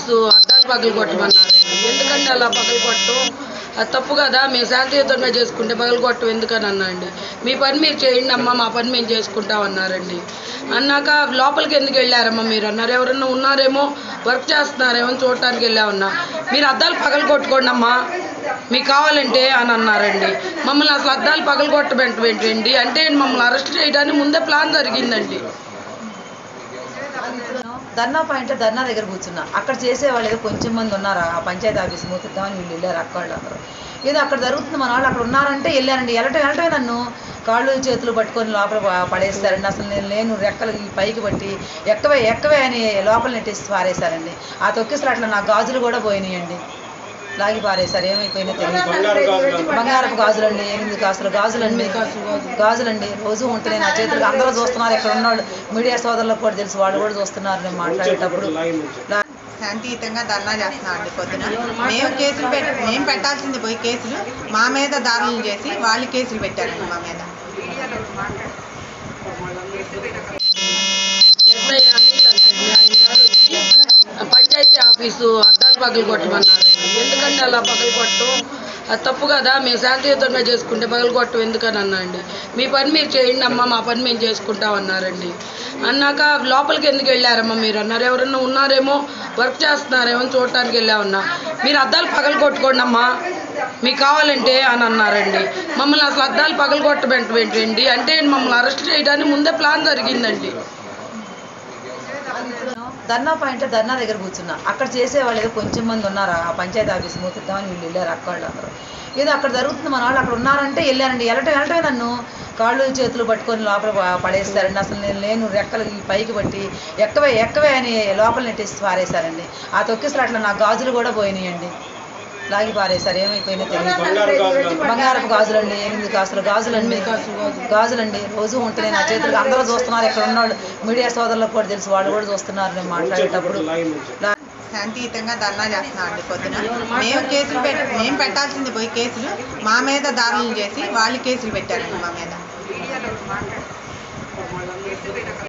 office అద్దాలు పగలు కొట్టమన్నారండి ఎందుకంటే అలా పగలు కొట్టడం అది తప్పు కదా మేము శాంతియుతంగా చేసుకుంటే పగలు కొట్టం ఎందుకని అన్నా అండి మీ పని మీరు చేయండి అమ్మా మా పని మేము చేసుకుంటాం అన్నారండి అన్నాక లోపలికి ఎందుకు వెళ్ళారమ్మా మీరు అన్నారు ఎవరన్నా ఉన్నారేమో వర్క్ చేస్తున్నారేమో అని చూడటానికి వెళ్ళామన్నా మీరు అద్దాలు పగలు కొట్టుకోండి అమ్మా మీకు కావాలంటే అని అన్నారండి మమ్మల్ని అసలు అద్దాలు పగలు కొట్టబెట్టండి అంటే మమ్మల్ని అరెస్ట్ చేయడానికి ముందే ప్లాన్ జరిగిందండి ధర్నా పాయింట్లో ధర్నా దగ్గర కూర్చున్నా అక్కడ చేసే వాళ్ళు ఏదో కొంచెం మంది ఉన్నారు ఆ పంచాయతీ ఆఫీస్ మూతిద్దామని వీళ్ళు వెళ్ళారు అక్క వాళ్ళు అందరూ ఏదో అక్కడ జరుగుతుంది మన వాళ్ళు అక్కడ ఉన్నారంటే వెళ్ళారండి వెళ్ళటం వెళ్ళటమే నన్ను కాళ్ళు చేతులు పట్టుకొని లోపల ప- పడేస్తారండి అసలు నేను లేను రెక్కలు ఈ పైకి పట్టి ఎక్కవే ఎక్కవే అని లోపల నెట్టేసి పారేశారండి ఆ తొక్కిసలు అట్లా నా గాజులు కూడా పోయినాయండి లాగి పారేశారు ఏమైపోయినా తెలియదు బంగారపు గాజులండి ఎనిమిది కాసులు గాజులండి గాజులండి రోజు ఉంటున్నాయి నా చేతులు అందరూ చూస్తున్నారు ఇక్కడ ఉన్నవాళ్ళు మీడియా సోదరులకు కూడా తెలుసు వాళ్ళు కూడా చూస్తున్నారు నేను మాట్లాడేటప్పుడు లా- శాంతియుతంగా ధర్నా చేస్తున్నాం అండి పొద్దున మేము కేసులు పెట్టి మేము పెట్టాల్సింది పోయి కేసులు మా మీద దారులు చేసి వాళ్ళు కేసులు పెట్టారండి మా మీద ఎస్ఐ అనిల్ అంటండి ఆయన గారు వచ్చి ఆ పంచాయతీ ఆఫీసు అద్దాలు పగలు కొట్టమన్నారండి ఎందుకంటే అలా పగలు కొట్టడం అది తప్పు కదా మేము శాంతియుతంగా చేసుకుంటే పగలు కొట్టం ఎందుకని అన్నా అండి మీ పని మీరు చేయండి అమ్మా మా పని మేము చేసుకుంటాం అన్నారండి అన్నాక లోపలికి ఎందుకు వెళ్ళారమ్మా మీరు అన్నారు ఎవరన్నా ఉన్నారేమో వర్క్ చేస్తున్నారేమో అని చూడటానికి వెళ్ళామన్నా మీరు అద్దాలు పగలు కొట్టుకోండి అమ్మా మీకు కావాలంటే అని అన్నారండి మమ్మల్ని అసలు అద్దాలు పగలు కొట్టబెట్టండి అంటే మమ్మల్ని అరెస్ట్ చేయడానికి ముందే ప్లాన్ జరిగిందండి ధర్నా పాయింట్లో ధర్నా దగ్గర కూర్చున్నా అక్కడ చేసే వాళ్ళు ఏదో కొంచెం మంది ఉన్నారు ఆ పంచాయతీ ఆఫీస్ మూతిద్దామని వీళ్ళు వెళ్ళారు అక్క వాళ్ళు అందరూ ఏదో అక్కడ జరుగుతుంది మన వాళ్ళు అక్కడ ఉన్నారంటే వెళ్ళారండి వెళ్ళటం వెళ్ళటమే నన్ను కాళ్ళు చేతులు పట్టుకొని లోపల ప- పడేస్తారండి అసలు నేను లేను రెక్కలు ఈ పైకి పట్టి ఎక్కవే ఎక్కవే అని లోపల నెట్టేసి పారేశారండి ఆ తొక్కిసలు అట్లా నా గాజులు కూడా పోయినాయండి లాగి పారేశారు ఏమైపోయినా తెలియదు బంగారపు గాజులండి ఎనిమిది కాసులు గాజులండి గాజులండి రోజు ఉంటున్నాయి నా చేతులు అందరూ చూస్తున్నారు ఇక్కడ ఉన్నవాళ్ళు మీడియా సోదరులకు కూడా తెలుసు వాళ్ళు కూడా చూస్తున్నారు నేను మాట్లాడేటప్పుడు లా- శాంతియుతంగా ధర్నా చేస్తున్నాం అండి పొద్దున మేము కేసులు పెట్టి మేము పెట్టాల్సింది పోయి కేసులు మా మీద దారులు చేసి వాళ్ళు కేసులు పెట్టారండి మా మీద